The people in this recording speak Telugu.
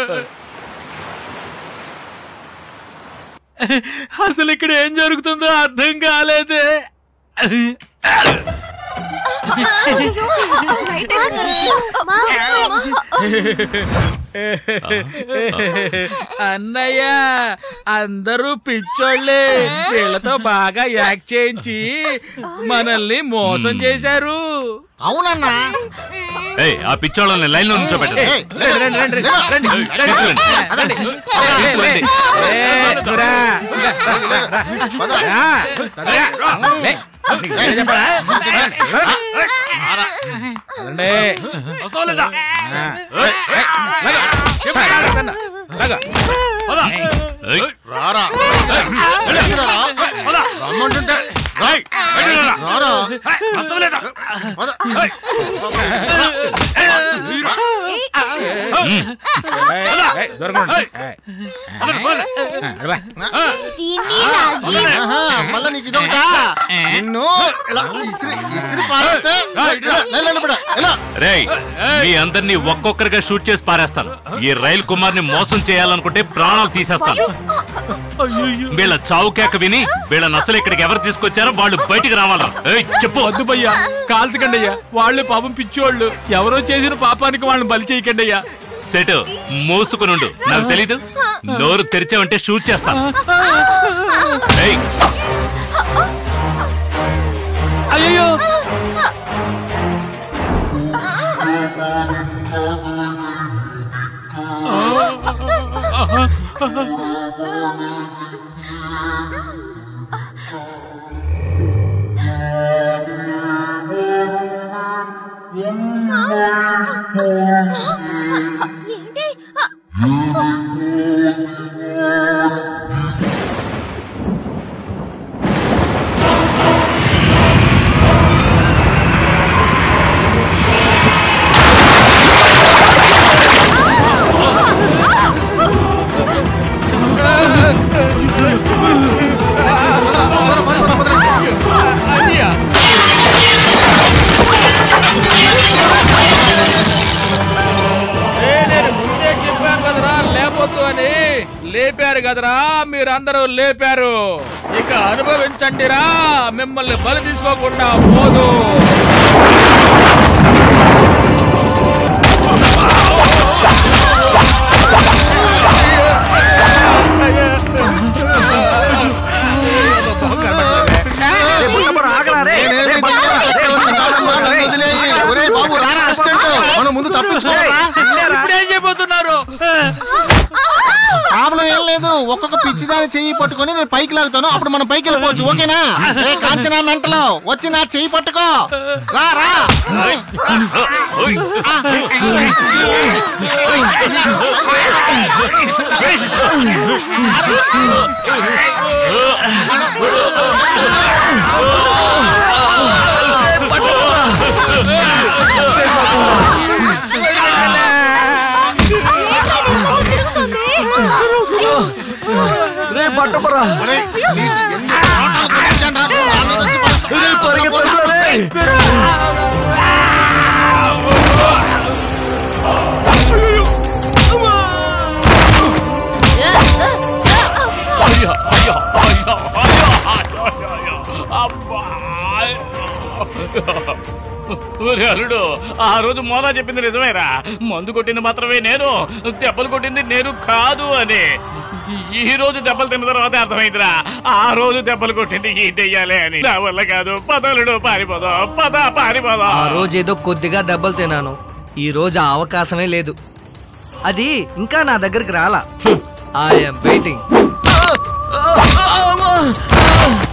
అసలు ఇక్కడ ఏం జరుగుతుందో అర్థం కాలేదే అన్నయ్య అందరూ పిచ్చోళ్ళే వీళ్ళతో బాగా యాక్ట్ చేయించి మనల్ని మోసం చేశారు అవునన్నా ఏయ్ ఆ పిచ్చోళ్ళని లైన్ లో నుంచోబెట్టు ఏయ్, రండి, రండి, రండి, రండి, రండి, రండి. రండి. తీసుకురండి. ఏ, దురా. రా, తొందరగా. లే. నేను చెప్పరా? రండి. ఆ. ఏయ్, ఏయ్, లాగా. లాగా. లాగా. ఏయ్, రారా రారా. రమ్మంటుంటే రా. రారా పద. ఏయ్, ఏయ్, దూరంగా ఉండు. ఏయ్. ఆ, అడవా. ఆహా, మళ్ళా నీకు ఇదొకటా నిన్ను ఇలా ఇసిరి ఇసిరి పారేస్తే ఇలా, ఇలా, ఇలా, ఇలా, ఇలా. రేయ్ మీ అందరినీ ఒక్కొక్కరిగా షూట్ చేసి పారేస్తాను ఈ రైల్ కుమార్ ని మోసం చేయాలనుకుంటే ప్రాణాలు తీసేస్తాను వీళ్ళ చావు కేక విని వీళ్ళని అసలు ఇక్కడికి ఎవరు తీసుకొచ్చారో వాళ్ళు బయటికి రావాలా ఏయ్, చెప్పు వద్దు భయ్యా కాల్చకండి అయ్యా వాళ్ళే పాపం పిచ్చోళ్ళు ఎవరో చేసిన పాపానికి వాళ్ళని బలి చేయకండి అయ్యా సెటు మూసుకునుండు నాకు తెలీదు నోరు తెరిచావంటే షూట్ చేస్తాను ఏయ్, అయ్యో ఏ, నేను ముందే చెప్పాను కదరా లేపొద్దు అని లేపారు కదరా మీరందరూ లేపారు ఇక అనుభవించండిరా మిమ్మల్ని బలి తీసుకోకుండా పోదు నేనేమీ చేయను. కాదమ్మా, నన్ను వదిలేయి. ఒరేయ్ బాబు రారా అసిస్టెంట్ మనం ముందు తప్పించుకోరా ఇప్పుడేం చేయబోతున్నారు ప్రాబ్లం ఏం లేదు ఒక్కొక్క పిచ్చి దాని చెయ్యి పట్టుకొని నేను పైకి లాగుతాను అప్పుడు మనం పైకి వెళ్ళిపోవచ్చు ఓకేనా ఏ కాంచనా మెంటలో వచ్చి నా చెయ్యి పట్టుకో రా రా ఓయ్. ఒరేయ్, నీకు ఎన్ని చోట్ల కొట్టించానురా? నా మీద వచ్చి పడు. అయ్యో, అయ్యో, అయ్యో, అయ్యో, అయ్యో, అయ్యో, అబ్బా. ఒరే అల్లుడు ఆ రోజు మోదా చెప్పింది నిజమేరా మందు కొట్టింది మాత్రమే నేను దెబ్బలు కొట్టింది నేను కాదు అని ఈ రోజు దెబ్బలు తిన్న తర్వాత అర్థమైందిరా ఆ రోజు దెబ్బలు కొట్టింది ఈ దెయ్యాలే అని నా వల్ల కాదు పదలుడు పారిపోదాం పద పారిపోదాం ఆ రోజు ఏదో కొద్దిగా దెబ్బలు తిన్నాను ఈ రోజు ఆ అవకాశమే లేదు అది ఇంకా నా దగ్గరికి రాలా ఐఎమ్ వెయిటింగ్